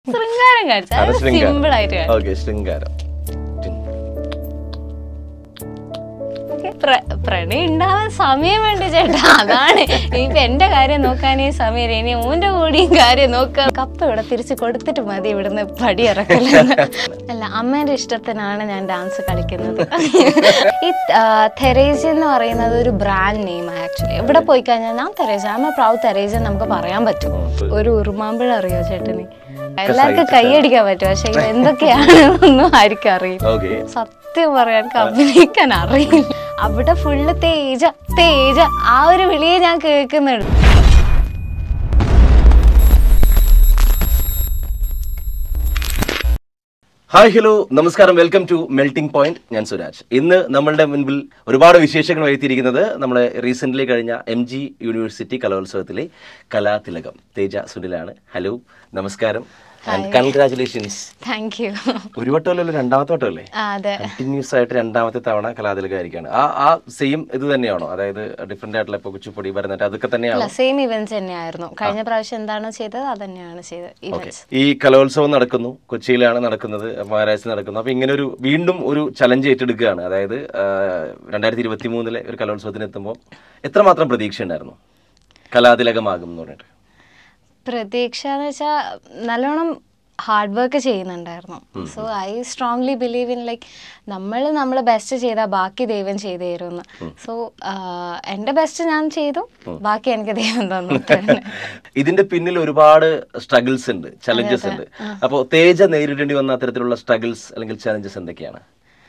ശൃംഗാരം കാണിച്ചു അത് അത് ശൃംഗാരം. സിമ്പിൾ ആയിട്ട് കാണിച്ചു ഓക്കെ ശൃംഗാരം ടിൻ. ഓക്കേ, പ്ര- പ്രണയം ഉണ്ടാവാൻ സമയം വേണ്ട ചേട്ടാ അതാണ് ഇപ്പൊ എന്റെ കാര്യം നോക്കാനേ സമയം ഇനി ഓന്റെ കൂടിയും കാര്യം നോക്കാം കപ്പ ഇവിടെ തിരിച്ചു കൊടുത്തിട്ട് മതി ഇവിടുന്ന് പടി ഇറക്കല് അല്ല അമ്മേന്റെ ഇഷ്ടത്തിനാണ് ഞാൻ ഡാൻസ് കളിക്കുന്നത് ഈ തെരേസ എന്ന് പറയുന്നത് ഒരു ബ്രാൻഡ് നെയിം ആക്ച്വലി എവിടെ പോയി കഴിഞ്ഞാൽ ഞാൻ Teresa am a proud Teresa നമുക്ക് പറയാൻ പറ്റും ഒരു ഉറുമാമ്പഴം അറിയോ ചേട്ടന് എല്ലാവർക്കും കൈയടിക്കാൻ പറ്റും പക്ഷെ ഇത് എന്തൊക്കെയാണെന്നൊന്നും ആർക്കും അറിയില്ല ഓക്കെ സത്യം പറയാൻ അഭിനയിക്കാൻ അറിയില്ല അവിടെ ഫുള്ള് തേജ തേജ ആ ഒരു വിളിയെ ഞാൻ കേൾക്കുന്നുണ്ട് ഹായ് ഹലോ നമസ്കാരം വെൽക്കം ടു മെൽറ്റിംഗ് പോയിന്റ് ഞാൻ സുരാജ് ഇന്ന് നമ്മളുടെ മുൻപിൽ ഒരുപാട് വിശേഷങ്ങൾ എത്തിയിരിക്കുന്നത് നമ്മളെ റീസെന്റ് കഴിഞ്ഞ എം ജി യൂണിവേഴ്സിറ്റി കലോത്സവത്തിലെ കലാതിലകം തേജ സുനിലാണ് ഹലോ നമസ്കാരം ആൻഡ് കൺഗ്രാചുലേഷൻസ് താങ്ക് യു ഒരു വട്ടമല്ലല്ലോ രണ്ടാമത്തെ വട്ടമല്ലേ അതെ കണ്ടിന്യൂസ് ആയിട്ട് രണ്ടാമത്തെ തവണ കലാതിലകമായിരിക്കാണ് ആ ആ സെയിം ഇത് തന്നെയാണോ അതായത് ഡിഫറെന്റ് ആയിട്ടുള്ള ഇപ്പോൾ കുച്ചിപ്പൊടി ഭരതനാട്യം അതൊക്കെ തന്നെയാണോ അല്ല സെയിം ഇവന്റ്സ് തന്നെയായിരുന്നു കഴിഞ്ഞ പ്രാവശ്യം എന്താണോ ചെയ്തത് അത് തന്നെയാണ് ചെയ്തത് ഇവന്റ്സ് ഈ കലോത്സവം നടക്കുന്നു കൊച്ചിയിലാണ് നടക്കുന്നത് മഹാരാഷ്ട്രയിൽ നടക്കുന്നു അപ്പൊ ഇങ്ങനെ ഒരു വീണ്ടും ഒരു ചലഞ്ച് ഏറ്റെടുക്കുകയാണ് അതായത് രണ്ടായിരത്തി ഇരുപത്തി മൂന്നിലെ ഒരു കലോത്സവത്തിന് എത്തുമ്പോൾ എത്രമാത്രം പ്രതീക്ഷ ഉണ്ടായിരുന്നു കലാതിലകമാകും എന്ന് പറഞ്ഞിട്ട് പ്രതീക്ഷ എന്ന് വെച്ചാൽ നല്ലോണം ഹാർഡ് വർക്ക് ചെയ്യുന്നുണ്ടായിരുന്നു so I strongly believe in like നമ്മൾ നമ്മൾ ബെസ്റ്റ് ചെയ്താൽ ബാക്കി ദൈവം ചെയ്തു തരുമെന്ന് സോ എൻ്റെ ബെസ്റ്റ് ഞാൻ ചെയ്തു ബാക്കി എനിക്ക് ദൈവം തന്നു ഇതിന്റെ പിന്നിൽ ഒരുപാട് സ്ട്രഗിൾസ് ഉണ്ട് ചലഞ്ചസ് ഉണ്ട് അപ്പോൾ തേജ നേരിടേണ്ടി വന്ന അത്തരത്തിലുള്ള സ്ട്രഗിൾസ് അല്ലെങ്കിൽ ചലഞ്ചസ് എന്തൊക്കെയാണ്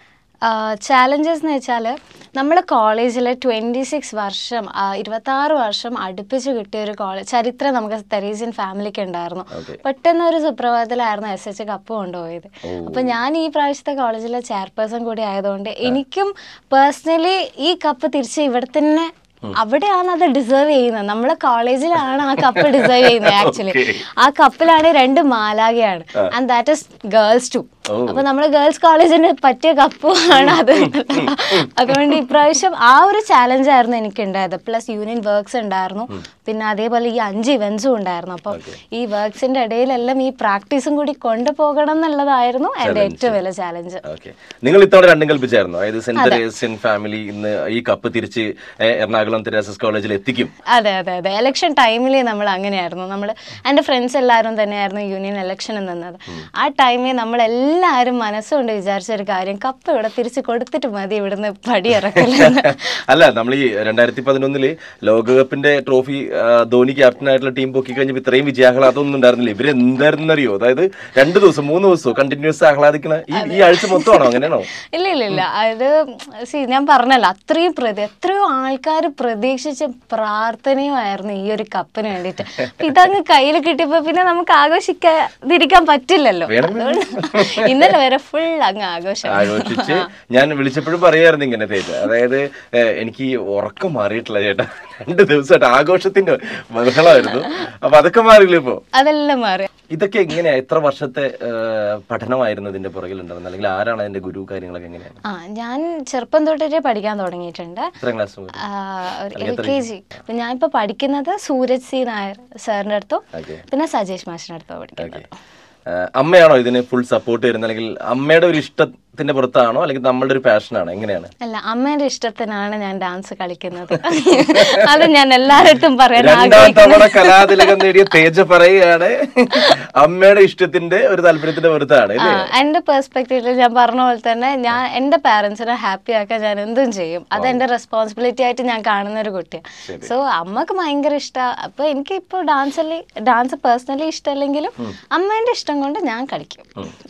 ചാലഞ്ചസ് എന്ന് വെച്ചാൽ നമ്മൾ കോളേജിൽ ട്വൻറ്റി സിക്സ് വർഷം ഇരുപത്താറ് വർഷം അടുപ്പിച്ച് കിട്ടിയ ഒരു കോളേജ് ചരിത്രം നമുക്ക് തെരീസിയൻ ഫാമിലിക്ക് ഉണ്ടായിരുന്നു Okay. പെട്ടെന്ന് ഒരു സുപ്രഭാതത്തിലായിരുന്നു എസ് എച്ച് കപ്പ് കൊണ്ടുപോയത് അപ്പം ഞാൻ ഈ പ്രാവശ്യത്തെ കോളേജിലെ ചെയർപേഴ്സൺ കൂടി ആയതുകൊണ്ട് എനിക്കും പേഴ്സണലി ഈ കപ്പ് തിരിച്ച് ഇവിടെ തന്നെ അവിടെയാണ് അത് ഡിസേർവ് ചെയ്യുന്നത് നമ്മളെ കോളേജിലാണ് ആ കപ്പ് ഡിസേർവ് ചെയ്യുന്നത് ആക്ച്വലി ആ കപ്പിലാണ് രണ്ട് മാലാകയാണ് and that is girls too ഓ. അപ്പൊ നമ്മള് ഗേൾസ് കോളേജിന് പറ്റിയ കപ്പുമാണ് അത് അതുകൊണ്ട് ഇപ്രാവശ്യം ആ ഒരു ചാലഞ്ച് ആയിരുന്നു എനിക്ക് ഉണ്ടായത് പ്ലസ് യൂണിയൻ വർക്ക്സ് ഉണ്ടായിരുന്നു പിന്നെ അതേപോലെ ഈ അഞ്ച് ഇവന്റ്സും ഉണ്ടായിരുന്നു അപ്പം ഈ വർക്ക്സിന്റെ ഇടയിലെല്ലാം ഈ പ്രാക്ടീസും കൂടി കൊണ്ടുപോകണം എന്നുള്ളതായിരുന്നു എന്റെ ഏറ്റവും വലിയ ചാലഞ്ച് ഓക്കെ നിങ്ങൾ ഇത്തവണ രണ്ടും കൽപ്പിച്ചായിരുന്നു അതായത് സെന്റ് തെരേസ്യൻ ഫാമിലി ഇന്ന് ഈ കപ്പ് തിരിച്ച് ഏ, എറണാകുളം തെരേസസ് കോളേജിൽ എത്തിക്കും അതെ അതെ അതെ ഇലക്ഷൻ ടൈമിൽ നമ്മൾ അങ്ങനെയായിരുന്നു നമ്മൾ എൻ്റെ ഫ്രണ്ട്സ് എല്ലാവരും തന്നെയായിരുന്നു യൂണിയൻ ഇലക്ഷന് നിന്നത് ആ ടൈമിൽ നമ്മൾ എല്ലാവരും മനസ്സുകൊണ്ട് വിചാരിച്ച ഒരു കാര്യം കപ്പ് ഇവിടെ തിരിച്ച് കൊടുത്തിട്ട് മതി ഇവിടുന്ന് പടി ഇറക്കലെന്ന് അല്ല നമ്മൾ ഈ രണ്ടായിരത്തി പതിനൊന്നില് ലോകകപ്പിന്റെ ട്രോഫി ആ, ധോനി ക്യാപ്റ്റൻ ആയിട്ടുള്ള ടീം പൊക്കി കഴിഞ്ഞപ്പോൾ ഇത്രയും വിജയാഹ്ലാദമൊന്നും ഉണ്ടായിരുന്നില്ല ഇവര് എന്തായിരുന്നു അറിയോ അതായത് രണ്ട് ദിവസം മൂന്ന് ദിവസവും കണ്ടിന്യൂസ് ആഹ്ലാദിക്കണ ഈ ഈ ആഴ്ച മൊത്തമാണോ അങ്ങനെയാണോ ഇല്ല ഇല്ല ഇല്ല അത് സി ഞാൻ പറഞ്ഞല്ലോ അത്രയും പ്രതി എത്രയോ ആൾക്കാർ പ്രതീക്ഷിച്ച പ്രാർത്ഥനയുമായിരുന്നു ഈ ഒരു കപ്പിന് വേണ്ടിയിട്ട് അപ്പൊ ഇതങ്ങ് കയ്യിൽ കിട്ടിയപ്പോ പിന്നെ നമുക്ക് ആഘോഷിക്കാതിരിക്കാൻ പറ്റില്ലല്ലോ വേണം, അതുകൊണ്ട് ഇന്നലെ വരെ ഫുൾ അങ്ങ് ആഘോഷം ആഘോഷിച്ച് ഞാൻ വിളിച്ചപ്പോഴും പറയായിരുന്നു ഇങ്ങനെ തേജ അതായത് ഏഹ്, എനിക്ക് ഈ ഉറക്കം മാറിയിട്ടില്ല ചേട്ടാ രണ്ട് ദിവസമായിട്ട് ആഘോഷത്തിന്റെ ബഹളമായിരുന്നു അപ്പൊ അതൊക്കെ മാറിയില്ല ഇപ്പോ അതെല്ലാം മാറി ഇതൊക്കെ എങ്ങനെയാ എത്ര വർഷത്തെ ഏഹ്, പഠനമായിരുന്നു ഇതിന്റെ പുറകിലുണ്ടായിരുന്നത് അല്ലെങ്കിൽ ആരാണ് അതിന്റെ ഗുരു കാര്യങ്ങളൊക്കെ എങ്ങനെയാണ് ആ ഞാൻ ചെറുപ്പം തൊട്ടേ പഠിക്കാൻ തുടങ്ങിയിട്ടുണ്ട് എത്ര ക്ലാസ് മുതൽ ആ, ഒരു എൽ കെ ജി അപ്പൊ ഞാനിപ്പോ പഠിക്കുന്നത് സൂരജ് സി നായർ സാറിന്റെ അടുത്തും ഓക്കെ പിന്നെ സജേഷ് മാഷിന്റെ അടുത്തും പഠിക്കുന്നത് ഓക്കെ അമ്മയാണോ ഇതിന് ഫുൾ സപ്പോർട്ട് തരുന്നത് അല്ലെങ്കിൽ അമ്മയുടെ ഒരു ഇഷ്ടത്തിന്റെ പുറത്താണോ അല്ലെങ്കിൽ നമ്മളുടെ ഒരു പാഷനാണോ എങ്ങനെയാണ് അല്ല അമ്മേന്റെ ഇഷ്ടത്തിനാണ് ഞാൻ ഡാൻസ് കളിക്കുന്നത് അത് ഞാൻ എല്ലാവരുടെ പറയാൻ രണ്ടാം ആഗ്രഹിക്കുന്നു തവണ കലാതിലകം നേടിയ തേജ പറയുകയാണ് അമ്മയുടെ ഇഷ്ടത്തിന്റെ ഒരു താല്പര്യത്തിന്റെ പുറത്താണ് ആ, എന്റെ പെർസ്പെക്റ്റീവിൽ ഞാൻ പറഞ്ഞ പോലെ തന്നെ ഞാൻ എന്റെ പാരന്റ്സിനെ ഹാപ്പി ആക്കാൻ ഞാൻ എന്തും ചെയ്യും അത് എന്റെ റെസ്പോൺസിബിലിറ്റി ആയിട്ട് ഞാൻ കാണുന്ന ഒരു കുട്ടിയാണ് സോ അമ്മക്ക് ഭയങ്കര ഇഷ്ടമാണ് അപ്പൊ എനിക്ക് ഇപ്പോൾ ഡാൻസ് ഡാൻസ് പേഴ്സണലി ഇഷ്ടമല്ലെങ്കിലും അമ്മേന്റെ ഇഷ്ടം കൊണ്ട് ഞാൻ കളിക്കും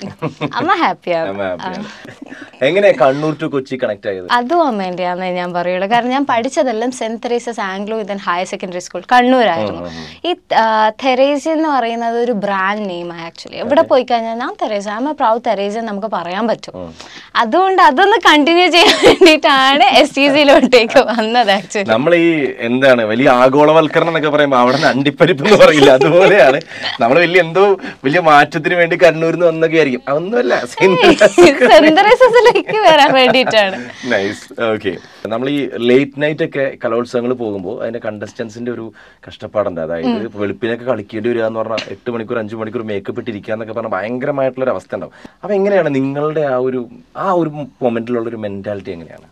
അമ്മ ഹാപ്പിയാണ് അമ്മ happy ആണ്. എങ്ങനെയാ കണ്ണൂർ ടു കൊച്ചി കണക്ട് ആയത് അതും അമ്മേന്റെയാന്നേ ഞാൻ പറയുള്ളൂ കാരണം ഞാൻ പഠിച്ചതെല്ലാം saint Teresa's Anglo Indian higher secondary school കണ്ണൂരായിരുന്നു ഈ തെരേസ എന്ന് പറയുന്നത് ഒരു ബ്രാൻഡ് നെയിം ആക്ച്വലി എവിടെ പോയി കഴിഞ്ഞാൽ ഞാൻ Teresa am a proud Teresa എന്ന് നമുക്ക് പറയാൻ പറ്റും അതുകൊണ്ട് അതൊന്ന് കണ്ടിന്യൂ ചെയ്യാൻ വേണ്ടിയിട്ടാണ് എസ് ടി സിയിലോട്ടേക്ക് വന്നത് ആക്ച്വലി നമ്മൾ ഈ എന്താണ് വലിയ ആഗോളവൽക്കരണം എന്നൊക്കെ പറയുമ്പോൾ അവിടെ നിന്ന് അണ്ടിപ്പരിപ്പ് എന്ന് പറയില്ല അതുപോലെയാണ് നമ്മൾ വലിയ എന്തോ വലിയ മാറ്റത്തിന് വേണ്ടി കണ്ണൂരിൽ നിന്ന് വന്നൊക്കെ ആയിരിക്കും അതൊന്നുമല്ല സെന്റ് തെരേസസിൽ സിനിമയിലേക്ക് വരാൻ വേണ്ടിയിട്ടാണ് നൈസ് ഓക്കെ നമ്മൾ ഈ ലേറ്റ് നൈറ്റ് ഒക്കെ കലോത്സവങ്ങൾ പോകുമ്പോൾ അതിന്റെ കണ്ടസ്റ്റൻസിന്റെ ഒരു കഷ്ടപ്പാടുണ്ട് അതായത് ഇപ്പൊ വെളുപ്പിനൊക്കെ കളിക്കേണ്ടി വരിക എന്ന് പറഞ്ഞാൽ എട്ട് മണിക്കൂർ അഞ്ചു മണിക്കൂർ മേക്കപ്പ് ഇട്ടിരിക്കുക എന്നൊക്കെ പറഞ്ഞാൽ ഭയങ്കരമായിട്ടുള്ള ഒരു അവസ്ഥ ഉണ്ടാവും അപ്പൊ എങ്ങനെയാണ് നിങ്ങളുടെ ആ ഒരു ആ ഒരു മൊമെന്റിലുള്ള ഒരു മെന്റാലിറ്റി എങ്ങനെയാണ്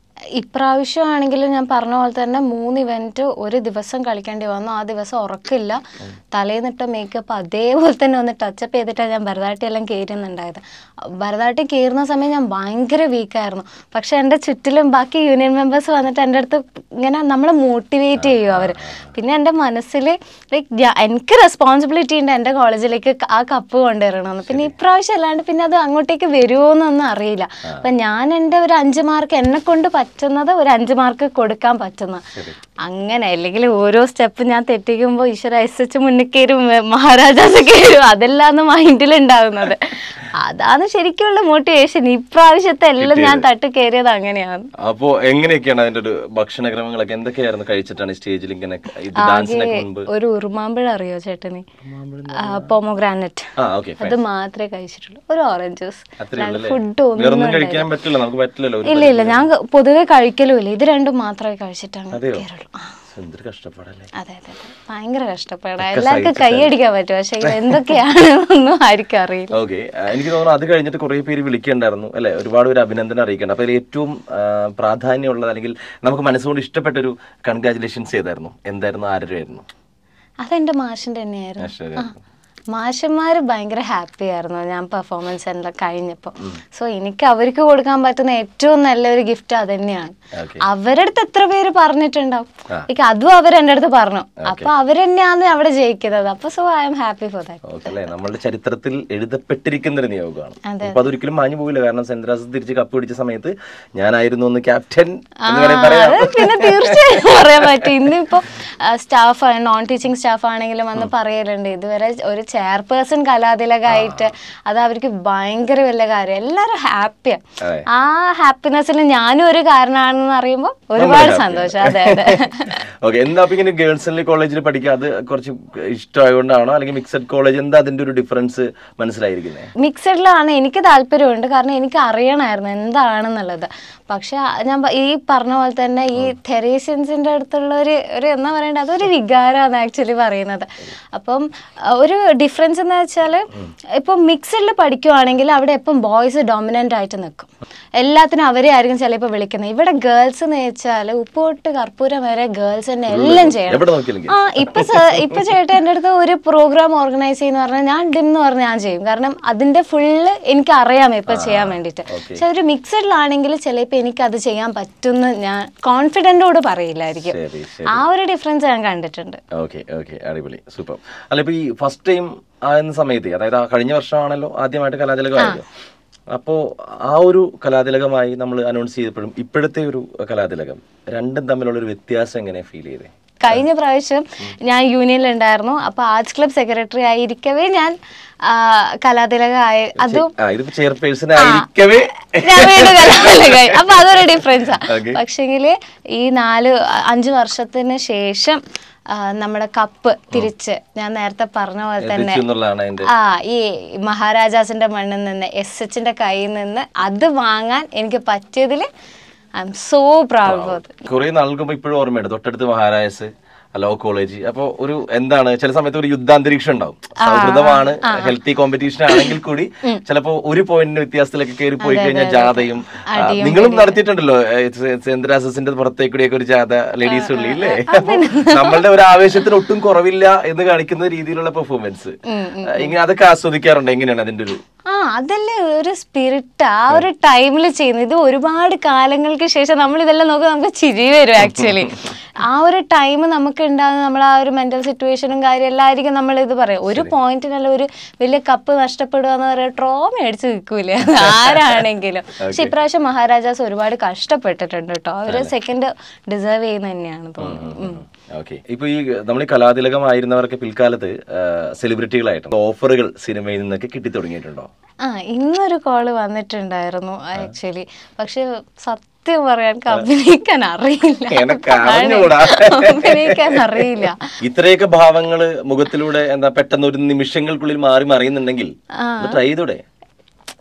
ഇപ്രാവശ്യം ആണെങ്കിലും ഞാൻ പറഞ്ഞ പോലെ തന്നെ മൂന്ന് ഇവന്റ് ഒരു ദിവസം കളിക്കേണ്ടി വന്നു ആ ദിവസം ഉറക്കില്ല തലേന്നിട്ട മേക്കപ്പ് അതേപോലെ തന്നെ ഒന്ന് ടച്ചപ്പ് ചെയ്തിട്ടാണ് ഞാൻ ഭരതനാട്യം എല്ലാം കയറുന്നുണ്ടായത് ഭരതനാട്യം കയറുന്ന സമയം ഞാൻ ഭയങ്കര വീക്കായിരുന്നു പക്ഷെ എൻ്റെ ചുറ്റിലും ബാക്കി യൂണിയൻ മെമ്പേഴ്സ് വന്നിട്ട് എൻ്റെ അടുത്ത് ഇങ്ങനെ നമ്മളെ മോട്ടിവേറ്റ് ചെയ്യും അവർ പിന്നെ എൻ്റെ മനസ്സിൽ ലൈക്ക് എനിക്ക് റെസ്പോൺസിബിലിറ്റി ഉണ്ട് എൻ്റെ കോളേജിലേക്ക് ആ കപ്പ് കൊണ്ടുവരണമെന്ന് പിന്നെ ഇപ്രാവശ്യം അല്ലാണ്ട് പിന്നെ അത് അങ്ങോട്ടേക്ക് വരുമോ എന്നൊന്നും അറിയില്ല അപ്പം ഞാൻ എൻ്റെ ഒരു അഞ്ച് മാർക്ക് എന്നെ കൊണ്ട് പറ്റുന്നത് ഒരു അഞ്ച് മാർക്ക് കൊടുക്കാൻ പറ്റുന്ന അങ്ങനെ അല്ലെങ്കിൽ ഓരോ സ്റ്റെപ്പ് ഞാൻ തെറ്റിക്കുമ്പോൾ ഈശ്വര എസ് എച്ച് മുന്നിൽ കയറും മഹാരാജാസ് കയറും അതെല്ലാം മൈൻഡിൽ ഉണ്ടാകുന്നത് അതാണ് ശരിക്കുള്ള മോട്ടിവേഷൻ ഇപ്രാവശ്യത്തെ എല്ലാം ഞാൻ തട്ടി കയറിയത് അങ്ങനെയാണ് അപ്പോ എങ്ങനെയൊക്കെയാണ് അതിന്റെ ഒരു ഭക്ഷണക്രമങ്ങളൊക്കെ എന്തൊക്കെയായിരുന്നു കഴിച്ചിട്ടാണ് ഈ സ്റ്റേജിൽ ഇങ്ങനെ ഇത് ഡാൻസിനൊക്കെ മുൻപ് ഒരു ഉറുമാമ്പഴം അറിയോ ചേട്ടന് പോമോഗ്രാനറ്റ് ആ ഓക്കെ അത് മാത്രമേ കഴിച്ചിട്ടുള്ളൂ ഒരു ഓറഞ്ച് ജ്യൂസ് അത്രേ ഉള്ളൂ ഫുഡ് ഒന്നും വേറൊന്നും കഴിക്കാൻ പറ്റില്ല നമുക്ക് പറ്റില്ലല്ലോ ഒരു ഇല്ല ഇല്ല ഞാൻ പൊതുവെ കഴിക്കലുമില്ല ഇത് രണ്ടും മാത്രമേ കഴിച്ചിട്ടാണ് കയറുള്ളൂ ആ, എന്തൊരു കഷ്ടപ്പാടല്ലേ അതെ അതെ അതെ ഭയങ്കര കഷ്ടപ്പാടാ എല്ലാവർക്കും കൈയടിക്കാൻ പറ്റും പക്ഷെ ഇത് എന്തൊക്കെയാണ് ഒന്നും ആർക്കും അറിയില്ല ഓക്കെ എനിക്ക് തോന്നുന്നു അത് കഴിഞ്ഞിട്ട് കുറെ പേര് വിളിക്കണ്ടായിരുന്നു അല്ലെ ഒരുപാട് പേര് അഭിനന്ദനം അറിയിക്കണം അപ്പൊ അതിൽ ഏറ്റവും ആ, പ്രാധാന്യമുള്ളത് അല്ലെങ്കിൽ നമുക്ക് മനസ്സുകൊണ്ട് ഇഷ്ടപ്പെട്ട ഒരു കൺഗ്രാചുലേഷൻസ് ചെയ്തായിരുന്നു എന്തായിരുന്നു ആരുടെയായിരുന്നു അതെന്റെ മാഷിന്റെ തന്നെയായിരുന്നു അശ്വതിയായിരുന്നു. മാഷന്മാർ ഭയങ്കര ഹാപ്പി ആയിരുന്നു ഞാൻ പെർഫോമൻസ് എല്ലാം കഴിഞ്ഞപ്പോൾ സോ എനിക്ക് അവർക്ക് കൊടുക്കാൻ പറ്റുന്ന ഏറ്റവും നല്ലൊരു ഗിഫ്റ്റ് അത് തന്നെയാണ് Okay. അവരുടെ അടുത്ത് എത്ര പേര് പറഞ്ഞിട്ടുണ്ടാവും ആ. എനിക്ക് അതും അവർ എൻ്റെ അടുത്ത് പറഞ്ഞു അപ്പൊ അവർ തന്നെയാണ് അവിടെ ജയിക്കുന്നത് അപ്പൊ so I'm happy for that okay അല്ലെ നമ്മളുടെ ചരിത്രത്തിൽ എഴുതപ്പെട്ടിരിക്കുന്ന ഒരു നിയോഗമാണ് അതെ. അപ്പൊ അതൊരിക്കലും മാഞ്ഞു പോകില്ല കാരണം സെൻട്രാസ് തിരിച്ച് കപ്പ് പിടിച്ച സമയത്ത് ഞാനായിരുന്നു ഒന്ന് ക്യാപ്റ്റൻ എന്ന് വേണമെങ്കിൽ പറയാം അത് പിന്നെ തീർച്ചയായും പറയാൻ പറ്റും ഇന്നിപ്പോ സ്റ്റാഫ് നോൺ ടീച്ചിങ് സ്റ്റാഫ് ആണെങ്കിലും വന്ന് പറയലുണ്ട് ഇതുവരെ ഒരു ചെയർപേഴ്സൺ കലാതിലകമായിട്ട് അത് അവർക്ക് ഭയങ്കര വലിയ കാര്യം എല്ലാവരും ഹാപ്പിയാണ് അതെ. ആ ഹാപ്പിനെസ്സിന് ഞാനും ഒരു കാരണമാണെന്ന് അറിയുമ്പോൾ ഒരുപാട് സന്തോഷം അതെ അതെ ഓക്കെ എന്താ അപ്പൊ ഇങ്ങനെ ഗേൾസ് കോളേജിൽ പഠിക്കുക അത് കുറച്ച് ഇഷ്ടമായതുകൊണ്ടാണോ അല്ലെങ്കിൽ മിക്സഡ് കോളേജ് എന്താ അതിന്റെ ഒരു ഡിഫറൻസ് മനസ്സിലായിരിക്കുന്നത് മിക്സഡിലാണ് എനിക്ക് താല്പര്യമുണ്ട് കാരണം എനിക്ക് അറിയണമായിരുന്നു എന്താണെന്നുള്ളത് പക്ഷെ ഞാൻ പ- ഈ പറഞ്ഞ പോലെ തന്നെ ഈ തെറേഷ്യൻസിന്റെ അടുത്തുള്ള ഒരു ഒരു എന്താ പറയണ്ടത് അതൊരു വികാരമാണ് ആക്ച്വലി പറയുന്നത് അപ്പം അഹ് ഒരു ഡിഫറൻസ് എന്ന് വെച്ചാൽ ഇപ്പം മിക്സഡിൽ പഠിക്കുവാണെങ്കിൽ അവിടെ എപ്പം ബോയ്സ് ഡോമിനൻ്റ് ആയിട്ട് നിൽക്കും എല്ലാത്തിനും അവരെ ആയിരിക്കും ചിലപ്പോൾ വിളിക്കുന്നത് ഇവിടെ ഗേൾസ് എന്ന് വെച്ചാൽ ഉപ്പോട്ട് കർപ്പൂരം വരെ ഗേൾസ് തന്നെ എല്ലാം ചെയ്യണം എവിടെ നോക്കിയില്ലെങ്കിൽ ആ ഇപ്പൊ സ- ഇപ്പൊ ചേട്ടൻ എൻ്റെ അടുത്ത് ഒരു പ്രോഗ്രാം ഓർഗനൈസ് ചെയ്യുന്ന പറഞ്ഞാൽ ഞാൻ ഡിം എന്ന് പറഞ്ഞ് ഞാൻ ചെയ്യും കാരണം അതിന്റെ ഫുള്ള് എനിക്ക് അറിയാം ഇപ്പൊ ചെയ്യാൻ വേണ്ടിയിട്ട് പക്ഷെ ഒരു മിക്സഡിലാണെങ്കിൽ ചിലപ്പോൾ എനിക്ക് അത് ചെയ്യാൻ പറ്റുമെന്ന് ഞാൻ കോൺഫിഡൻറ്റോട് പറയില്ലായിരിക്കും ശരി ശരി ആ ഒരു ഡിഫറൻസ് ഞാൻ കണ്ടിട്ടുണ്ട് ഓക്കെ ഓക്കെ അടിപൊളി സൂപ്പർ അല്ല ഇപ്പൊ ഈ ഫസ്റ്റ് ടൈം ആകുന്ന സമയത്ത് അതായത് ആ കഴിഞ്ഞ വർഷമാണല്ലോ ആദ്യമായിട്ട് കലാതിലകമായത് അപ്പോ ആ ഒരു കലാതിലകമായി നമ്മൾ അനൗൺസ് ചെയ്തപ്പോഴും ഇപ്പോഴത്തെ ഒരു കലാതിലകം രണ്ടും തമ്മിലുള്ള ഒരു വ്യത്യാസം എങ്ങനെ ഫീൽ ചെയ്തേ കഴിഞ്ഞ പ്രാവശ്യം ഞാൻ യൂണിയനിൽ ഉണ്ടായിരുന്നു അപ്പൊ ആർട്സ് ക്ലബ് സെക്രട്ടറി ആയിരിക്കവേ ഞാൻ ആ, കലാതിലക ആയ അതും ആ ഇതിപ്പോ ചെയർപേഴ്സൺ ആയിരിക്കവേ ഞാൻ വീണ്ടും കലാതിലകമായി അപ്പൊ അതൊരു ഡിഫറൻസാ Okay. പക്ഷെങ്കില് ഈ നാല് അഞ്ച് വർഷത്തിന് ശേഷം ആ, നമ്മുടെ കപ്പ് തിരിച്ച് ഞാൻ നേരത്തെ പറഞ്ഞ പോലെ തന്നെ എത്തിച്ചു എന്നുള്ളതാണ് അതിന്റെ ആ ഈ മഹാരാജാസിന്റെ മണ്ണിൽ നിന്ന് എസ് എച്ചിന്റെ കയ്യിൽ നിന്ന് അത് വാങ്ങാൻ എനിക്ക് പറ്റിയതിൽ I'm so proud for കുറെ നാൾക്കുമ്പോ ഇപ്പോഴും ഓർമ്മയുണ്ട് തൊട്ടടുത്ത് മഹാരാജസ് ലോ കോളേജ് അപ്പൊ ഒരു എന്താണ് ചില സമയത്ത് ഒരു യുദ്ധാന്തരീക്ഷം ഉണ്ടാവും സൗഹൃദമാണ് ഹെൽത്തി കോമ്പറ്റീഷൻ ആണെങ്കിൽ കൂടി ചിലപ്പോ ഒരു പോയിന്റിന് വ്യത്യാസത്തിലൊക്കെ കയറി പോയി കഴിഞ്ഞാൽ ജാഥയും ആ, നിങ്ങളും നടത്തിയിട്ടുണ്ടല്ലോ സെന്ദ്രാസസിന്റെ പുറത്തേക്ക് കൂടിയൊക്കെ ഒരു ജാഥ ലേഡീസ് ഉള്ളി ഇല്ലേ അപ്പൊ നമ്മളുടെ ഒരു ആവേശത്തിന് ഒട്ടും കുറവില്ല എന്ന് കാണിക്കുന്ന രീതിയിലുള്ള പെർഫോമൻസ് ഇങ്ങനെ അതൊക്കെ ആസ്വദിക്കാറുണ്ട് എങ്ങനെയാണ് അതിന്റെ ഒരു ആ അതല്ലേ ഒരു സ്പിരിറ്റ് ആ ഒരു ടൈമിൽ ചെയ്യുന്നത് ഇത് ഒരുപാട് കാലങ്ങൾക്ക് ശേഷം നമ്മൾ ഇതെല്ലാം നോക്കുമ്പോൾ നമുക്ക് ചിരി വരും ആക്ച്വലി ആ ഒരു ടൈം നമുക്ക് ഉണ്ടാകുന്ന നമ്മൾ ആ ഒരു മെന്റൽ സിറ്റുവേഷനും കാര്യം എല്ലായിരിക്കും നമ്മൾ ഇത് പറയും ഒരു പോയിന്റിനല്ല ഒരു വലിയ കപ്പ് നഷ്ടപ്പെടുക എന്ന് പറയുക ട്രോമ അടിച്ച് നിൽക്കൂലേ ആരാണെങ്കിലും പക്ഷെ ഇപ്രാവശ്യം മഹാരാജാസ് ഒരുപാട് കഷ്ടപ്പെട്ടിട്ടുണ്ട് കേട്ടോ അവര് സെക്കൻഡ് ഡിസേർവ് ചെയ്യുന്ന തന്നെയാണ് തോന്നുന്നു ഉം. ഓക്കെ ഇപ്പൊ ഈ നമ്മൾ ഈ കലാതിലകമായിരുന്നവർക്ക് പിൽക്കാലത്ത് സെലിബ്രിറ്റികളായിട്ട് ഓഫറുകൾ സിനിമയിൽ നിന്നൊക്കെ കിട്ടി തുടങ്ങിയിട്ടുണ്ടോ ആ ഇന്നൊരു കോള് വന്നിട്ടുണ്ടായിരുന്നു ആക്ച്വലി പക്ഷെ സത്യം പറയാൻ എനിക്ക് അഭിനയിക്കാൻ അറിയില്ല എനക്ക് അറിഞ്ഞൂടാ. അഭിനയിക്കാൻ അറിയില്ല ഇത്രയൊക്കെ ഭാവങ്ങള് മുഖത്തിലൂടെ എന്താ പെട്ടെന്ന് ഒരു നിമിഷങ്ങൾക്കുള്ളിൽ മാറി മറിയുന്നുണ്ടെങ്കിൽ ആ. ട്രൈ ചെയ്തൂടെ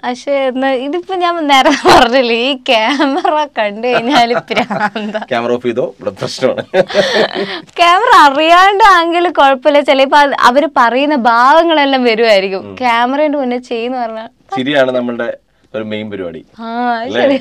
പക്ഷെ എന്നാ ഇതിപ്പോ ഞാൻ നേരത്തെ പറഞ്ഞില്ലേ ഈ ക്യാമറ കണ്ടു കഴിഞ്ഞാല് പ്രാന്ത ക്യാമറ ഓഫ് ചെയ്തോ ഇവിടെ പ്രശ്നമാണ് ക്യാമറ അറിയാണ്ട് ആണെങ്കിൽ കുഴപ്പമില്ല ചിലപ്പോ അത് അവര് പറയുന്ന ഭാവങ്ങളെല്ലാം വരുമായിരിക്കും ക്യാമറയുടെ മുന്നേ ചെയ്യുന്ന പറഞ്ഞാൽ ശരിയാണ് നമ്മളുടെ ഒരു മെയിൻ പരിപാടി ആ ശരി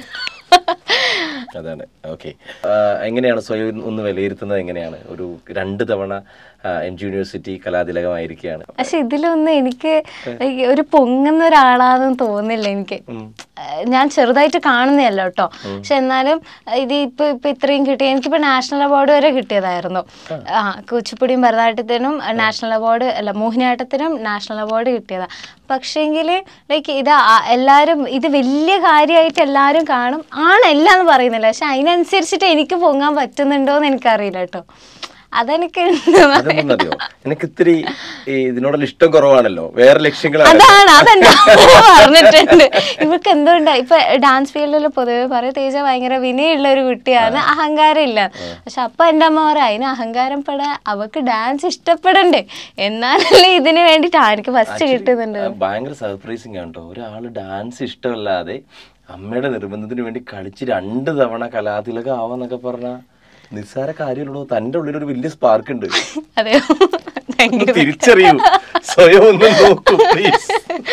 അതാണ് ഓക്കെ എങ്ങനെയാണ് സ്വയം ഒന്ന് വിലയിരുത്തുന്നത് എങ്ങനെയാണ് ഒരു രണ്ട് തവണ എം ജി യൂണിവേഴ്സിറ്റി കലാതിലകമായിരിക്കുകയാണ് പക്ഷെ ഇതിലൊന്നും എനിക്ക് like ഒരു പൊങ്ങുന്ന ഒരാളാണെന്ന് തോന്നില്ല എനിക്ക് ഏഹ് ഞാൻ ചെറുതായിട്ട് കാണുന്നതല്ല കേട്ടോ പക്ഷെ എന്നാലും ഇത് ഇപ്പൊ ഇപ്പൊ ഇത്രയും കിട്ടി എനിക്കിപ്പോ നാഷണൽ അവാർഡ് വരെ കിട്ടിയതായിരുന്നു ആ കുച്ചിപ്പുടിയും ഭരതനാട്യത്തിനും നാഷണൽ അവാർഡ് അല്ല മോഹിനിയാട്ടത്തിനും നാഷണൽ അവാർഡ് കിട്ടിയതാ പക്ഷേങ്കിൽ ലൈക്ക് ഇത് ആ- എല്ലാരും ഇത് വലിയ കാര്യമായിട്ട് എല്ലാരും കാണും ആണല്ല എന്ന് പറയുന്നില്ല പക്ഷെ അതിനനുസരിച്ചിട്ട് എനിക്ക് പൊങ്ങാൻ പറ്റുന്നുണ്ടോ എന്ന് എനിക്കറിയില്ല കേട്ടോ അതെനിക്ക് അതെന്തെന്നറിയോ എനിക്ക് ഇത്തിരി ഈ ഇതിനോടുള്ള ഇഷ്ടം കുറവാണല്ലോ വേറെ ലക്ഷ്യങ്ങളാണ് അതാണ് അതെന്താ പറഞ്ഞിട്ടുണ്ട് ഇവർക്ക് എന്തുകൊണ്ടാ ഇപ്പൊ ഡാൻസ് ഫീൽഡിൽ പൊതുവെ പറയും തേജ ഭയങ്കര വിനയുള്ള ഒരു കുട്ടിയാണ് അഹങ്കാരം ഇല്ല പക്ഷെ അപ്പൊ എന്റെ അമ്മ പറയാം അതിന് അഹങ്കാരം പെടാൻ അവക്ക് ഡാൻസ് ഇഷ്ടപ്പെടണ്ടേ എന്നാലല്ലേ ഇതിന് വേണ്ടിട്ട് ആർക്ക് ഫസ്റ്റ് കിട്ടുന്നുണ്ട് ആ, ഭയങ്കര സർപ്രൈസിങ് ആണ് കേട്ടോ ഒരാള് ഡാൻസ് ഇഷ്ടമല്ലാതെ അമ്മയുടെ നിർബന്ധത്തിന് വേണ്ടി കളിച്ച് രണ്ട് തവണ കലാതിലക ആവാന്നൊക്കെ പറഞ്ഞ നിസ്സാര കാര്യമുള്ളൂ തന്റെ ഉള്ളിൽ ഒരു വലിയ സ്പാർക്ക് ഉണ്ട് അതെയോ താങ്ക് ഒന്ന് തിരിച്ചറിയൂ സ്വയം ഒന്ന് നോക്കൂ പ്ലീസ്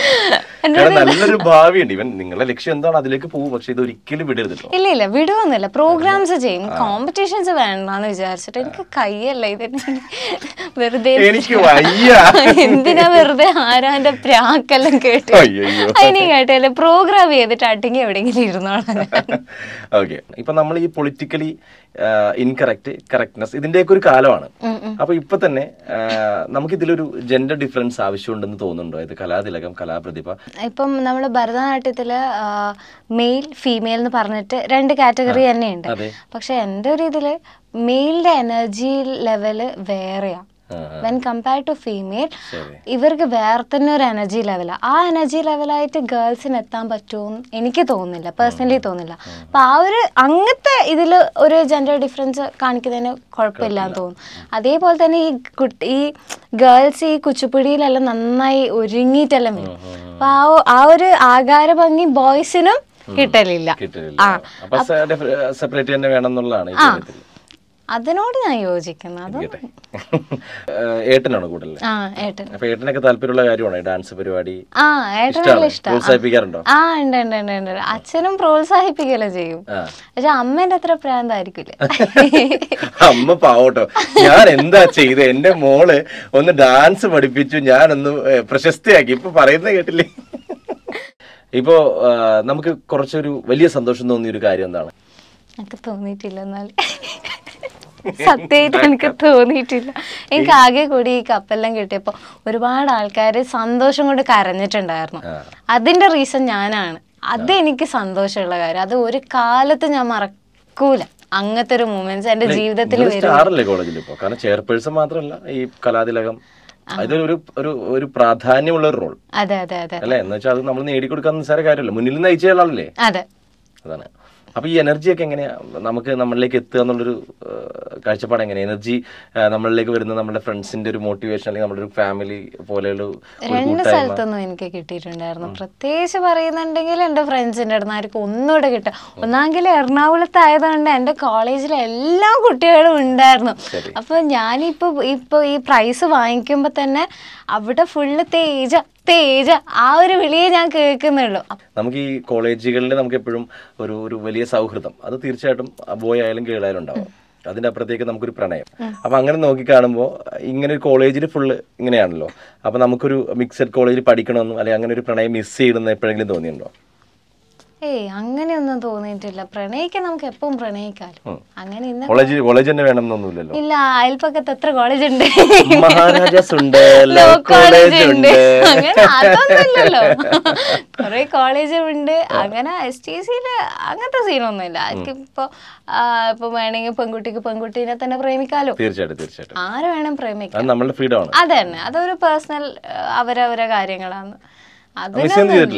കാരണം നല്ലൊരു ഭാവിയുണ്ട് ഇവൻ നിങ്ങളുടെ ലക്ഷ്യം എന്താണ് അതിലേക്ക് പോകും പക്ഷെ ഇത് ഒരിക്കലും വിടരുത് കേട്ടോ ഇല്ല ഇല്ല വിടുവൊന്നുമില്ല പ്രോഗ്രാംസ് ചെയ്യും കോമ്പറ്റീഷൻസ് വേണ്ടെന്ന് വിചാരിച്ചിട്ട് എനിക്ക് കയ്യല്ല ഇതിന് വെറുതെ എനിക്ക് വയ്യ എന്തിനാ വെറുതെ ആരാന്റെ പ്രാക്കെല്ലാം കേട്ട് അയ്യയ്യോ. അതിന് കേട്ടല്ലേ പ്രോഗ്രാം ചെയ്തിട്ട് അടങ്ങി എവിടെയെങ്കിലും ഇരുന്നോളാം ഞാൻ. ഓക്കെ ഇപ്പൊ നമ്മൾ ഈ പൊളിറ്റിക്കലി ഇൻകറക്റ്റ് കറക്റ്റ്നെസ് ഇതിന്റെയൊക്കെ ഒരു കാലമാണ് ഉം ഉം. അപ്പൊ ഇപ്പൊ തന്നെ ആ, നമുക്ക് ഇതിലൊരു ജെൻഡർ ഡിഫറൻസ് ആവശ്യമുണ്ടെന്ന് തോന്നുന്നുണ്ടോ ഇത് കലാതിലകം കലാപ്രതിഭ ഇപ്പം നമ്മൾ ഭരതനാട്യത്തില് മെയിൽ ഫീമെയിൽ എന്ന് പറഞ്ഞിട്ട് രണ്ട് കാറ്റഗറി തന്നെയുണ്ട് അതെ പക്ഷെ എൻ്റെ ഒരു ഇതില് മെയിലിന്റെ എനർജി ലെവല് വേറെയാ ആ, ആ, വെൻ കമ്പയർ ടു ഫീമെയിൽ ശരി ഇവർക്ക് വേറെ തന്നെ ഒരു എനർജി ലെവലാണ് ആ എനർജി ലെവലായിട്ട് ഗേൾസിന് എത്താൻ പറ്റുമെന്ന് എനിക്ക് തോന്നുന്നില്ല പേഴ്സണലി തോന്നുന്നില്ല അപ്പൊ ആ ഒരു അങ്ങനത്തെ ഇതിൽ ഒരു ജെൻഡർ ഡിഫറൻസ് കാണിക്കുന്നതിന് കുഴപ്പമില്ല എന്ന് തോന്നുന്നു അതേപോലെ തന്നെ ഈ കുട്ടി ഈ ഗേൾസ് ഈ കുച്ചിപ്പുടിയിലെല്ലാം നന്നായി ഒരുങ്ങിയിട്ടെല്ലാം വരും അപ്പൊ ആ ഒ- ആ ഒരു ആകാര ഭംഗി ബോയ്സിനും കിട്ടലില്ല കിട്ടില്ല ആ. അപ്പൊ സെപ്പറേറ്റ് തന്നെ വേണം എന്നുള്ളതാണ് ഈ കാര്യത്തിൽ അതിനോട് ഞാൻ യോജിക്കുന്നു അത് ഇരിക്കട്ടെ. ഏഹ്, ഏട്ടനാണോ കൂടുതൽ ആ ഏട്ടൻ അപ്പൊ ഏട്ടനൊക്കെ താല്പര്യമുള്ള കാര്യമാണോ ഈ ഡാൻസ് പരിപാടി ആ ഏട്ടനെല്ലാം ഇഷ്ടമാണ് ഇഷ്ടം പ്രോത്സാഹിപ്പിക്കാറുണ്ടോ ആ ഉണ്ട് ഉണ്ട് ഉണ്ട് ഉണ്ട് അച്ഛനും പ്രോത്സാഹിപ്പിക്കല്ലോ ചെയ്യും ആ പക്ഷെ അമ്മേന്റെ അത്ര പ്രാന്തായിരിക്കില്ല അമ്മ പാവട്ടോ ഞാൻ എന്താ ചെയ്ത് എന്റെ മോള് ഒന്ന് ഡാൻസ് പഠിപ്പിച്ചു ഞാനൊന്ന് ഏഹ്, പ്രശസ്തിയാക്കി ഇപ്പൊ പറയുന്നത് കേട്ടില്ലേ ഇപ്പോ ആ, നമുക്ക് കുറച്ചൊരു വലിയ സന്തോഷം തോന്നിയ ഒരു കാര്യം എന്താണ് എനിക്ക് തോന്നിയിട്ടില്ല എന്നാൽ സത്യമായിട്ട് എനിക്ക് തോന്നിയിട്ടില്ല എനിക്ക് ആകെ കൂടി ഈ കപ്പെല്ലാം കിട്ടിയപ്പോ ഒരുപാട് ആൾക്കാർ സന്തോഷം കൊണ്ട് കരഞ്ഞിട്ടുണ്ടായിരുന്നു ആ. അതിന്റെ റീസൺ ഞാനാണ് അത് എനിക്ക് സന്തോഷമുള്ള കാര്യം അത് ഒരു കാലത്ത് ഞാൻ മറക്കൂല അങ്ങനത്തെ ഒരു മൂമെന്റ്സ് എന്റെ ജീവിതത്തിൽ വരും സ്റ്റാർ അല്ലേ കോളേജിൽ ഇപ്പോ കാരണം ചെയർപേഴ്സൺ മാത്രമല്ല ഈ കലാതിലകം ഇതൊരു ഒരു ഒരു പ്രാധാന്യമുള്ള ഒരു റോൾ അതെ അതെ അതെ അല്ലേ എന്ന് വെച്ചാൽ അത് നമ്മൾ നേടിക്കൊടുക്കാൻ നിസ്സാര കാര്യമല്ല മുന്നിൽ നയിച്ച ആളല്ലേ അതെ അതാണ് അപ്പൊ ഈ എനർജി ഒക്കെ എങ്ങനെയാ നമുക്ക് നമ്മളിലേക്ക് എത്തുക എന്നുള്ളൊരു ഏഹ്, കാഴ്ചപ്പാട് എങ്ങനെയാ എനർജി നമ്മളിലേക്ക് വരുന്ന നമ്മുടെ ഫ്രണ്ട്സിന്റെ ഒരു മോട്ടിവേഷൻ അല്ലെങ്കിൽ നമ്മുടെ ഒരു ഫാമിലി പോലെയുള്ള ഒരു രണ്ട് കൂട്ടായ്മ സ്ഥലത്തൊന്നും എനിക്ക് കിട്ടിയിട്ടുണ്ടായിരുന്നു പ്രത്യേകിച്ച് പറയുന്നുണ്ടെങ്കിൽ എൻ്റെ ഫ്രണ്ട്സിൻ്റെ അടുത്ത് ആർക്കും ഒന്നുകൂടെ കിട്ടുക ഒന്നാമെങ്കിൽ എറണാകുളത്ത് ആയതുകൊണ്ട് എൻ്റെ കോളേജിലെ എല്ലാ കുട്ടികളും ഉണ്ടായിരുന്നു അപ്പോൾ ഞാനിപ്പോൾ ഇപ്പോൾ ഈ പ്രൈസ് വാങ്ങിക്കുമ്പോൾ തന്നെ അവിടെ ഫുള്ള് തേജ തേജ ആ ഒരു വിളിയെ ഞാൻ കേൾക്കുന്നുള്ളൂ നമുക്ക് ഈ കോളേജുകളിൽ നമുക്ക് എപ്പോഴും ഒരു ഒരു വലിയ സൗഹൃദം അത് തീർച്ചയായിട്ടും ബോയ് ആയാലും ഗേൾ ആയാലും ഉണ്ടാവും അതിന്റെ അപ്പുറത്തേക്ക് നമുക്കൊരു പ്രണയം അപ്പൊ അങ്ങനെ നോക്കി കാണുമ്പോൾ ഇങ്ങനെ ഒരു കോളേജിൽ ഫുള്ള് ഇങ്ങനെയാണല്ലോ അപ്പൊ നമുക്കൊരു മിക്സഡ് കോളേജിൽ പഠിക്കണമെന്നും അല്ലെങ്കിൽ അങ്ങനെ ഒരു പ്രണയം മിസ് ചെയ്യണമെന്ന് എപ്പോഴെങ്കിലും തോന്നിയിട്ടുണ്ടോ ഏയ് അങ്ങനെയൊന്നും തോന്നിയിട്ടില്ല പ്രണയിക്കാൻ നമുക്ക് എപ്പോഴും പ്രണയിക്കാലോ ഉം. അങ്ങനെ ഇന്ന് കോളേജ് കോളേജ് തന്നെ വേണമെന്നൊന്നുമില്ലല്ലോ ഇല്ല അയൽപ്പക്കത്ത് എത്ര കോളേജ് ഉണ്ട് മഹാരാജാസ് ഉണ്ട് ലോ ലോ കോളേജ് കോളേജ് ഉണ്ട് ഉണ്ട് അങ്ങനെ അതൊന്നുമില്ലല്ലോ കുറെ കോളേജ് ഉണ്ട് അങ്ങനെ എസ് ടി സിയില് അങ്ങനത്തെ സീനൊന്നുമില്ല ആർക്കും ഇപ്പൊ ആ, ഇപ്പൊ വേണമെങ്കിൽ പെൺകുട്ടിക്ക് പെൺകുട്ടീനെ തന്നെ പ്രേമിക്കാലോ തീർച്ചയായിട്ടും തീർച്ചയായിട്ടും ആരെ വേണം പ്രേമിക്കാം അത് നമ്മളുടെ ഫ്രീഡം ആണ് അത് തന്നെ അതൊരു പേഴ്സണൽ അവരവരെ കാര്യങ്ങളാണ് മിസ് ഒന്നും ചെയ്തിട്ടില്ല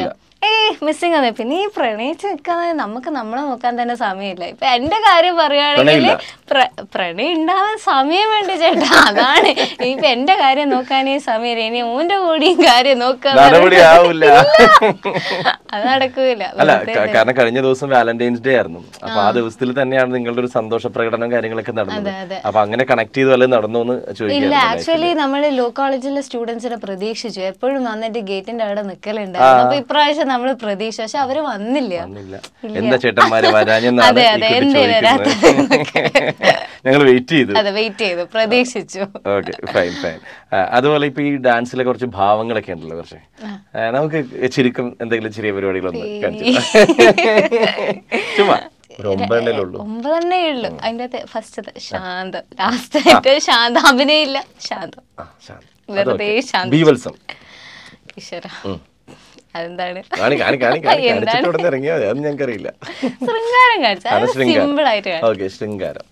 ഏയ് മിസ്സിങ് ആണ് പിന്നെ ഈ പ്രണയിച്ച് നിൽക്കാതെ നമുക്ക് നമ്മളെ നോക്കാൻ തന്നെ സമയമില്ല ഇപ്പൊ എന്റെ കാര്യം പറയുകയാണെങ്കിൽ പ്രണയമില്ല. പ്ര- പ്രണയം ഉണ്ടാവാൻ സമയം വേണ്ട ചേട്ടാ അതാണ് ഇപ്പൊ എന്റെ കാര്യം നോക്കാനേ സമയം ഇനി ഓന്റെ കൂടിയും കാര്യം നോക്കാൻ നടപടി ആവില്ല അത് നടക്കൂല അല്ല ക- കാരണം കഴിഞ്ഞ ദിവസം വാലന്റൈൻസ് ഡേ ആയിരുന്നു അപ്പൊ ആ ദിവസത്തിൽ തന്നെയാണ് നിങ്ങളുടെ ഒരു സന്തോഷ പ്രകടനം കാര്യങ്ങളൊക്കെ നടന്നത് അതെ. അപ്പൊ അങ്ങനെ കണക്ട് ചെയ്ത് വല്ലതും നടന്നു എന്ന് ഇല്ല ചോദിക്കാം ആക്ച്വലി നമ്മൾ ലോ കോളേജിലെ സ്റ്റുഡൻസിനെ പ്രതീക്ഷിച്ചു എപ്പോഴും വന്നിട്ട് ഗേറ്റിന്റെ അവിടെ നിക്കലുണ്ടായിരുന്നു അപ്പൊ ഇപ്രാവശ്യം നമ്മൾ പ്രതീക്ഷ പക്ഷെ അവര് വന്നില്ല വന്നില്ല എന്താ ചേട്ടന്മാരെ വരാഞ്ഞെന്നാണ് അതെ, ഈ അതെ, കുട്ടി എന്തേ ചോദിക്കുന്നത് ഞങ്ങൾ വെയിറ്റ് ചെയ്തു അതെ വെയിറ്റ് ചെയ്തു പ്രതീക്ഷിച്ചു ഓക്കെ ഫൈൻ ഫൈൻ അതുപോലെ ഇപ്പൊ ഈ ഡാൻസിലെ കുറച്ച് ഭാവങ്ങളൊക്കെ ഉണ്ടല്ലോ കുറച്ച് ആ, നമുക്ക് ചുരുക്കം എന്തെങ്കിലും ചെറിയ പരിപാടികളൊന്ന് കാണിച്ചു ചുമ്മാ ഒരു ഒമ്പതെണ്ണേ ഉള്ളൂ ഒമ്പതെണ്ണേ ഉള്ളു അതിന്റെ ഫസ്റ്റ് ശാന്തം ലാസ്റ്റ് ആയിട്ട് ശാന്തം അഭിനയില്ല ശാന്തം ആ, ശാന്തി. വെറുതെ ശാന്തം ബീവത്സം ഈശ്വര ഉം. അതെന്താണ് കാണി കാണി കാണി കാണി എന്താണ്? കാണിച്ചിട്ട് ഇവിടെ നിന്ന് ഇറങ്ങിയാൽ മതി അതൊന്നും ഞങ്ങൾക്കറിയില്ല ശൃംഗാരം കാണിച്ച അത് ശൃംഗാരം സിമ്പിൾ ആയിട്ട് കാണിച്ചു ഓക്കെ ശൃംഗാരം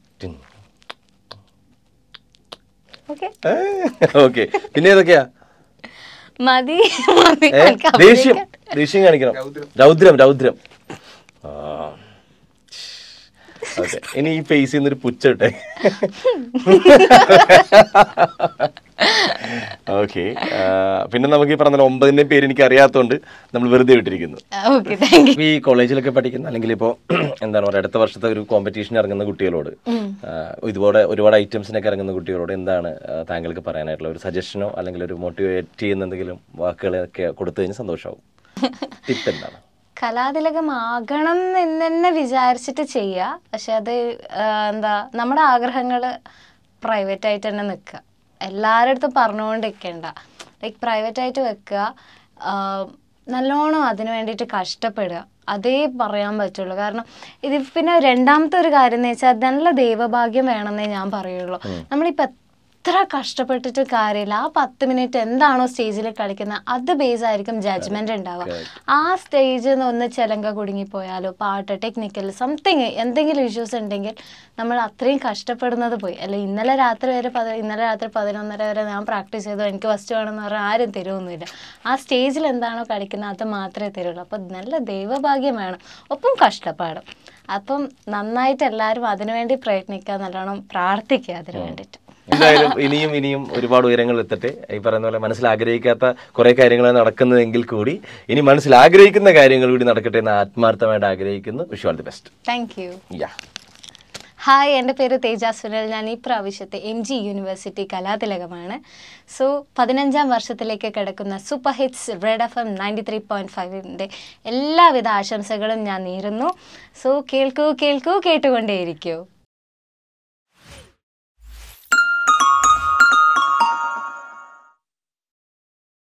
ഓക്കെ ഓക്കെ പിന്നെ ഏതൊക്കെയാ മതി മതി ഏ? എനിക്ക് ദേഷ്യം അഭിനയിക്കാൻ. ദേഷ്യം കാണിക്കണം രൗദ്രം രൗദ്രം ആ ഓക്കെ ഇനി ഈ ഫേസിൽ നിന്നൊരു പുച്ഛട്ടെ ഓക്കെ പിന്നെ നമുക്ക് ഈ പറഞ്ഞ ഒമ്പതിന്റെ പേര് എനിക്ക് അറിയാത്തതുകൊണ്ട് നമ്മൾ വെറുതെ വിട്ടിരിക്കുന്നു ഓക്കെ താങ്ക് യു ഈ കോളേജിലൊക്കെ പഠിക്കുന്ന അല്ലെങ്കിൽ ഇപ്പോൾ എന്താണ് പറയുക അടുത്ത വർഷത്തെ ഒരു കോമ്പറ്റീഷൻ ഇറങ്ങുന്ന കുട്ടികളോട് ആ, ഇതുപോലെ ഒരുപാട് ഐറ്റംസിനൊക്കെ ഇറങ്ങുന്ന കുട്ടികളോട് എന്താണ് ആ, താങ്കൾക്ക് പറയാനായിട്ടുള്ള ഒരു സജഷനോ അല്ലെങ്കിൽ ഒരു മോട്ടിവേറ്റ് ചെയ്യുന്ന എന്തെങ്കിലും വാക്കുകളൊക്കെ കൊടുത്തു കഴിഞ്ഞാൽ സന്തോഷമാവും ടിപ്പ് എന്താണ് കലാതിലകമാകണം എന്ന് തന്നെ വിചാരിച്ചിട്ട് ചെയ്യുക പക്ഷെ അത് ആ, എന്താ നമ്മുടെ ആഗ്രഹങ്ങൾ പ്രൈവറ്റ് ആയിട്ട് തന്നെ നിൽക്കുക എല്ലാവരുടെ അടുത്തും പറഞ്ഞുകൊണ്ടിരിക്കണ്ട ലൈക്ക് പ്രൈവറ്റ് ആയിട്ട് വെക്കുക ആ, നല്ലോണം അതിന് വേണ്ടിയിട്ട് കഷ്ടപ്പെടുക അതേ പറയാൻ പറ്റുള്ളൂ കാരണം ഇത് പിന്നെ രണ്ടാമത്തെ ഒരു കാര്യം എന്ന് വെച്ചാൽ നല്ല ദൈവഭാഗ്യം വേണമെന്നേ ഞാൻ പറയുള്ളൂ നമ്മളിപ്പോൾ എത്ര കഷ്ടപ്പെട്ടിട്ട് കാര്യമില്ല ആ പത്ത് മിനിറ്റ് എന്താണോ സ്റ്റേജിൽ കളിക്കുന്നത് അത് ബേസ് ആയിരിക്കും ജഡ്ജ്മെന്റ് ഉണ്ടാവുക ആ സ്റ്റേജിൽ നിന്ന് ഒന്ന് ചെലങ്ക കുടുങ്ങിപ്പോയാലോ പാട്ട് ടെക്നിക്കൽ സംതിങ് എന്തെങ്കിലും ഇഷ്യൂസ് ഉണ്ടെങ്കിൽ നമ്മൾ അത്രയും കഷ്ടപ്പെടുന്നത് പോയി അല്ല ഇന്നലെ രാത്രി വരെ പതി ഇന്നലെ രാത്രി പതിനൊന്നര വരെ ഞാൻ പ്രാക്ടീസ് ചെയ്തു എനിക്ക് ഫസ്റ്റ് വേണമെന്ന് പറഞ്ഞാൽ ആരും തരുമൊന്നുമില്ല ആ സ്റ്റേജിൽ എന്താണോ കളിക്കുന്നത് അത് മാത്രമേ തരുള്ളൂ അപ്പോൾ നല്ല ദൈവഭാഗ്യം വേണം ഒപ്പം കഷ്ടപ്പാടും അപ്പം നന്നായിട്ട് എല്ലാവരും അതിനുവേണ്ടി പ്രയത്നിക്കുക നല്ലോണം പ്രാർത്ഥിക്കുക അതിനു വേണ്ടിയിട്ട് എന്തായാലും ഇനിയും ഇനിയും ഒരുപാട് ഉയരങ്ങളിൽ എത്തട്ടെ ഈ പറയുന്ന പോലെ മനസ്സിൽ ആഗ്രഹിക്കാത്ത കുറെ കാര്യങ്ങളാണ് നടക്കുന്നതെങ്കിൽ കൂടി ഇനി മനസ്സിൽ ആഗ്രഹിക്കുന്ന കാര്യങ്ങൾ കൂടി നടക്കട്ടെ എന്ന് ആത്മാർത്ഥമായിട്ട് ആഗ്രഹിക്കുന്നു wish all the best thank you yeah hi എൻ്റെ പേര് തേജ സുനിൽ ഞാൻ ഈ പ്രാവശ്യത്തെ എം ജി യൂണിവേഴ്സിറ്റി കലാതിലകമാണ് സോ പതിനഞ്ചാം വർഷത്തിലേക്ക് കിടക്കുന്ന super hits red F M ninety three point ഫൈവിൻ്റെ എല്ലാവിധ ആശംസകളും ഞാൻ നേരുന്നു സോ കേൾക്കൂ കേൾക്കൂ കേട്ടുകൊണ്ടേയിരിക്കൂ